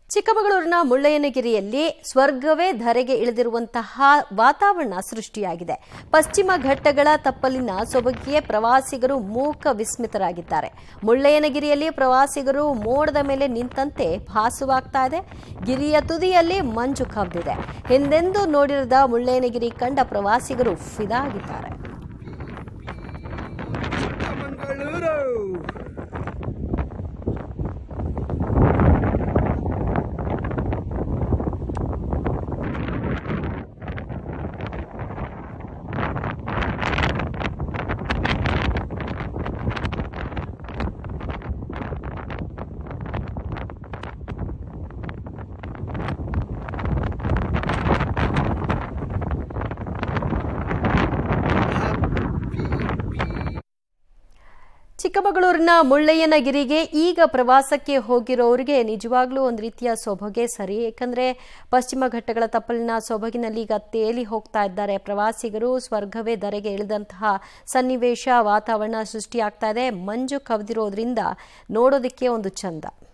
ಚಿಕ್ಕಮಗಳೂರಿನ ಮುಳ್ಳಯ್ಯನಗಿರಿಯಲ್ಲಿ ಸ್ವರ್ಗವೇ ಧರೆಗೆ ಇಳಿದಿರುವಂತಹ ವಾತಾವರಣ ಸೃಷ್ಟಿಯಾಗಿದೆ ಪಶ್ಚಿಮ ಘಟ್ಟಗಳ ತಪ್ಪಲಿನ ಸೊಬಗಿಗೆ ಪ್ರವಾಸಿಗರು ಮೂಕ ವಿಸ್ಮಿತರಾಗಿದ್ದಾರೆ ಮುಳ್ಳಯ್ಯನಗಿರಿಯಲ್ಲಿ ಪ್ರವಾಸಿಗರು ಮೋಡದ ಮೇಲೆ ನಿಂತಂತೆ ಭಾಸವಾಗ್ತಾ ಇದೆ ಗಿರಿಯ ತುದಿಯಲ್ಲಿ ಮಂಜು ಕವಿದಿದೆ ಹಿಂದೆಂದೂ ನೋಡಿರದ ಮುಳ್ಳಯ್ಯನಗಿರಿ ಕಂಡ ಪ್ರವಾಸಿಗರು ಫಿದಾ ಆಗಿದ್ದಾರೆ ಚಿಕ್ಕಮಗಳೂರು ಚಿಕ್ಕಮಗಳೂರಿನ ಮುಳ್ಳಯ್ಯನಗಿರಿಗೆ ಈಗ ಪ್ರವಾಸಕ್ಕೆ ಹೋಗಿರೋರಿಗೆ ನಿಜವಾಗ್ಲೂ ಒಂದು ರೀತಿಯ ಸೊಬಗೆ ಸರಿ ಏಕೆಂದರೆ ಪಶ್ಚಿಮ ಘಟ್ಟಗಳ ತಪ್ಪಲಿನ ಸೊಬಗಿನಲ್ಲಿ ಈಗ ತೇಲಿ ಹೋಗ್ತಾ ಇದ್ದಾರೆ ಪ್ರವಾಸಿಗರು ಸ್ವರ್ಗವೇ ಧರೆಗೆ ಇಳಿದಂತಹ ಸನ್ನಿವೇಶ ವಾತಾವರಣ ಸೃಷ್ಟಿಯಾಗ್ತಾ ಇದೆ ಮಂಜು ಕವಿದಿರೋದ್ರಿಂದ ನೋಡೋದಕ್ಕೆ ಒಂದು ಚಂದ